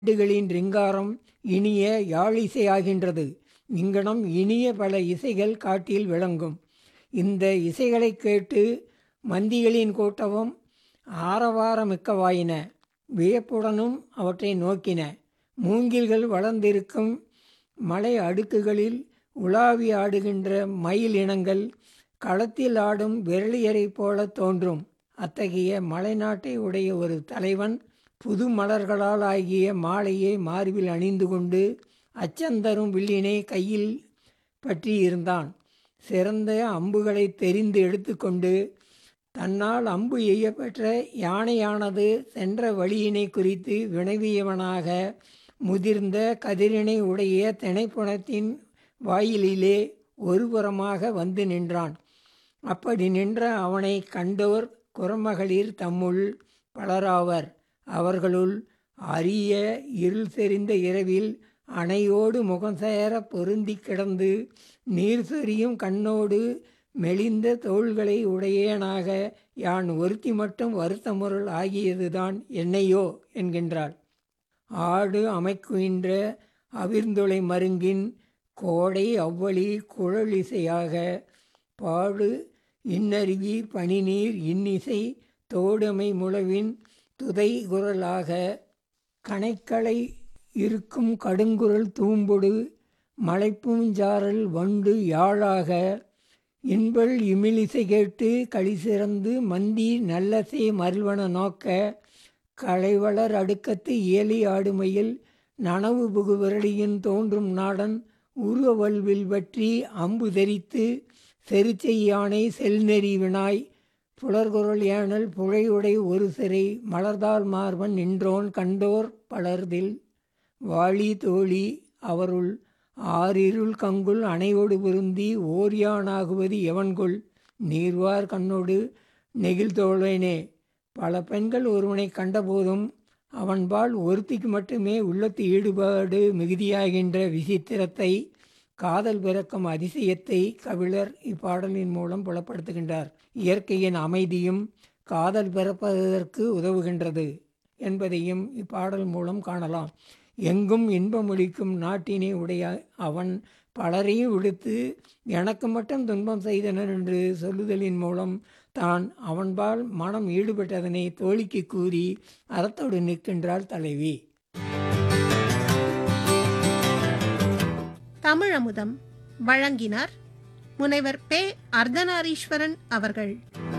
வீடுகளின் ரிங்காரம் இனிய யாழிசையாகின்றது. இங்ஙனம் இனிய பல இசைகள் காட்டில் விளங்கும். இந்த இசைகளைக் கேட்டு மந்திகளின் கூட்டமும் ஆரவாரமிக்கவாயின. வியப்புடனும் அவற்றை நோக்கின. மூங்கில்கள் வளர்ந்திருக்கும் மலை அடுக்குகளில் உலாவி ஆடுகின்ற மயில் இனங்கள் களத்தில் ஆடும் விரலியரைப் போலத் தோன்றும். அத்தகைய மலைநாட்டை உடைய ஒரு தலைவன் புது மலர்களால் ஆகிய மாலையை மார்பில் அணிந்து கொண்டு அச்சந்தரும் வில்லினைக் கையில் பற்றியிருந்தான். சிறந்த அம்புகளைத் தெரிந்து எடுத்துக்கொண்டு தன்னால் அம்பு எய்யப்பெற்ற யானையானது சென்ற வழியினைக் குறித்து வினவியவனாக முதிர்ந்த கதிரினை உடைய தினைப்புனத்தின் வாயிலிலே ஒருபுறமாக வந்து நின்றான். அப்படி நின்ற அவனைக் கண்டோர் குறமகளிர் தம்முள் பலராவர். அவர்களுள் அரிய இருள் செறிந்த இரவில் அணையோடு முகஞ்சேரப் பொருந்திக் கிடந்து நீர் சொரியும் கண்ணோடு மெலிந்த தோள்களை உடையேனாக யான் ஒருத்தி மட்டும் வருத்தமுறல் ஆகியதுதான் என்னையோ என்கின்றாள். ஆடு அமைக்குகின்ற அவிர்ந்துளை மருங்கின் கோடை அவ்வழி குழலிசையாக பாடு இன்னருவி பனிநீர் இன்னிசை தோடமை முழவின் துதைகுரலாக கனைகளை இருக்கும் கடுங்குரல் தூம்பொடு மலைப்பூஞ் சாரல் வண்டு யாழாக இன்பல் இமிழிசை கேட்டு களிசிறந்து மந்தி நல்லசை மருள்வன நோக்க கழைவளர் அடுக்கத்து இயலி ஆடுமயில் நனவுபுகு விரலியின் தோன்றும் நாடன் உருவவல்வில் பற்றி அம்பு தெரித்து செருச்செய் யானை செல்நெறி வினாய் புலர்குரல் ஏனல் புழையுடை ஒருசிறை மலர்தாள் மார்பன் நின்றோன் கண்டோர் பலர்தில் வாழி தோழி அவருள் ஆரிருள் கங்குல் அணையொடு பொருந்தி ஓர்யான் ஆகுவது எவன்கொல் நீர்வார் கண்ணொடு நெகிழ்தோளேனே. பல பெண்கள் ஒருவனைக் கண்டபோதும் அவன்பால் ஒருத்திக்கு மட்டுமே உள்ளத்து ஈடுபாடு மிகுதியாகின்ற விசித்திரத்தை காதல் பிறக்கும் அதிசயத்தை கபிலர் இப்பாடலின் மூலம் புலப்படுத்துகின்றார். இயற்கையின் அமைதியும் காதல் பிறப்பதற்கு உதவுகின்றது என்பதையும் இப்பாடல் மூலம் காணலாம். எங்கும் இன்பமளிக்கும் நாட்டினை உடைய அவன் பலரையும் விடுத்து எனக்கு மட்டும் துன்பம் செய்தனன் என்று சொல்லுதலின் மூலம் தான் அவன்பால் மனம் ஈடுபட்டதனை தோழிக்குக் கூறி அறத்தொடு நிற்கின்றாள் தலைவி. தமிழமுதம் வழங்கினார் முனைவர் பெ. அர்த்தநாரீஸ்வரன் அவர்கள்.